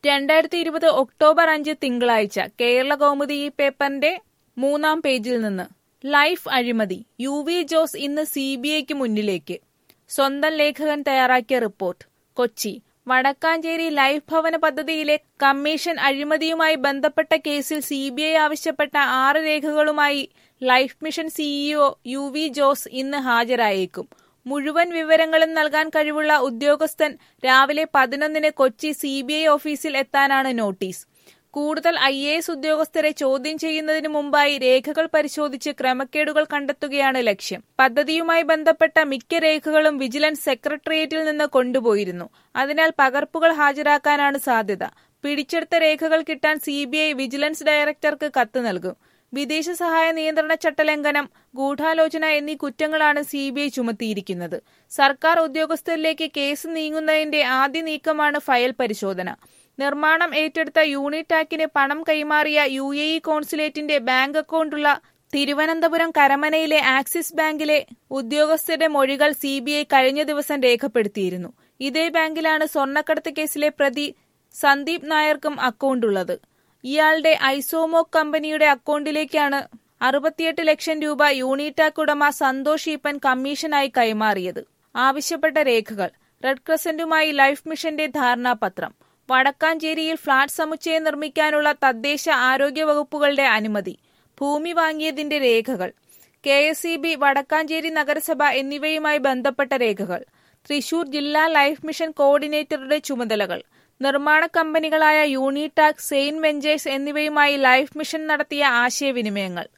രണ്ടായിരത്തി ഇരുപത് ഒക്ടോബർ അഞ്ച് തിങ്കളാഴ്ച കേരള കൗമുദി ഈ പേപ്പറിന്റെ മൂന്നാം പേജിൽ നിന്ന് ലൈഫ് അഴിമതി യു വി ജോസ് ഇന്ന് സി ബി ഐക്ക് മുന്നിലേക്ക് സ്വന്തം ലേഖകൻ തയ്യാറാക്കിയ റിപ്പോർട്ട് കൊച്ചി വടക്കാഞ്ചേരി ലൈഫ് ഭവന പദ്ധതിയിലെ കമ്മീഷൻ അഴിമതിയുമായി ബന്ധപ്പെട്ട കേസിൽ സി ബി ഐ ആവശ്യപ്പെട്ട ആറ് രേഖകളുമായി life mission CEO U V Jose ഇന്ന് ഹാജരായേക്കും മുഴുവൻ വിവരങ്ങളും നൽകാൻ കഴിവുള്ള ഉദ്യോഗസ്ഥൻ രാവിലെ പതിനൊന്നിന് കൊച്ചി സി ബി ഐ ഓഫീസിൽ എത്താനാണ് നോട്ടീസ് കൂടുതൽ ഐ എ എസ് ഉദ്യോഗസ്ഥരെ ചോദ്യം ചെയ്യുന്നതിന് മുമ്പായി രേഖകൾ പരിശോധിച്ച് ക്രമക്കേടുകൾ കണ്ടെത്തുകയാണ് ലക്ഷ്യം പദ്ധതിയുമായി ബന്ധപ്പെട്ട മിക്ക രേഖകളും വിജിലൻസ് സെക്രട്ടേറിയറ്റിൽ നിന്ന് കൊണ്ടുപോയിരുന്നു അതിനാൽ പകർപ്പുകൾ ഹാജരാക്കാനാണ് സാധ്യത പിടിച്ചെടുത്ത രേഖകൾ കിട്ടാൻ സി വിജിലൻസ് ഡയറക്ടർക്ക് കത്ത് നൽകും വിദേശ സഹായ നിയന്ത്രണ ചട്ടലംഘനം ഗൂഢാലോചന എന്നീ കുറ്റങ്ങളാണ് സി ബി ഐ ചുമത്തിയിരിക്കുന്നത് സർക്കാർ ഉദ്യോഗസ്ഥരിലേക്ക് കേസ് നീങ്ങുന്നതിന്റെ ആദ്യ നീക്കമാണ് ഫയൽ പരിശോധന നിർമ്മാണം ഏറ്റെടുത്ത യൂണിടാക്കിന് പണം കൈമാറിയ യു എ ഇ കോൺസുലേറ്റിന്റെ ബാങ്ക് അക്കൗണ്ടുള്ള തിരുവനന്തപുരം കരമനയിലെ ആക്സിസ് ബാങ്കിലെ ഉദ്യോഗസ്ഥരുടെ മൊഴികൾ സി ബി ഐ കഴിഞ്ഞ ദിവസം രേഖപ്പെടുത്തിയിരുന്നു ഇതേ ബാങ്കിലാണ് സ്വർണ്ണക്കടത്ത് കേസിലെ പ്രതി സന്ദീപ് നായർക്കും അക്കൗണ്ടുള്ളത് ഇയാളുടെ ഐസോമോ കമ്പനിയുടെ അക്കൗണ്ടിലേക്കാണ് അറുപത്തിയെട്ട് ലക്ഷം രൂപ യൂണിടാക് ഉടമ സന്തോഷ് ഈപ്പൻ കമ്മീഷനായി കൈമാറിയത് ആവശ്യപ്പെട്ട രേഖകൾ റെഡ് ക്രസന്റുമായി ലൈഫ് മിഷന്റെ ധാരണാപത്രം വടക്കാഞ്ചേരിയിൽ ഫ്ളാറ്റ് സമുച്ചയം നിർമ്മിക്കാനുള്ള തദ്ദേശ ആരോഗ്യ വകുപ്പുകളുടെ അനുമതി ഭൂമി വാങ്ങിയതിന്റെ രേഖകൾ K S E B Vadakkanchery നഗരസഭ എന്നിവയുമായി ബന്ധപ്പെട്ട രേഖകൾ തൃശൂർ ജില്ലാ ലൈഫ് മിഷൻ കോർഡിനേറ്ററുടെ ചുമതലകൾ നിർമ്മാണ കമ്പനികളായ യൂണിടാക് സെയിൻ വെഞ്ചേഴ്സ് എന്നിവയുമായി ലൈഫ് മിഷൻ നടത്തിയ ആശയവിനിമയങ്ങൾ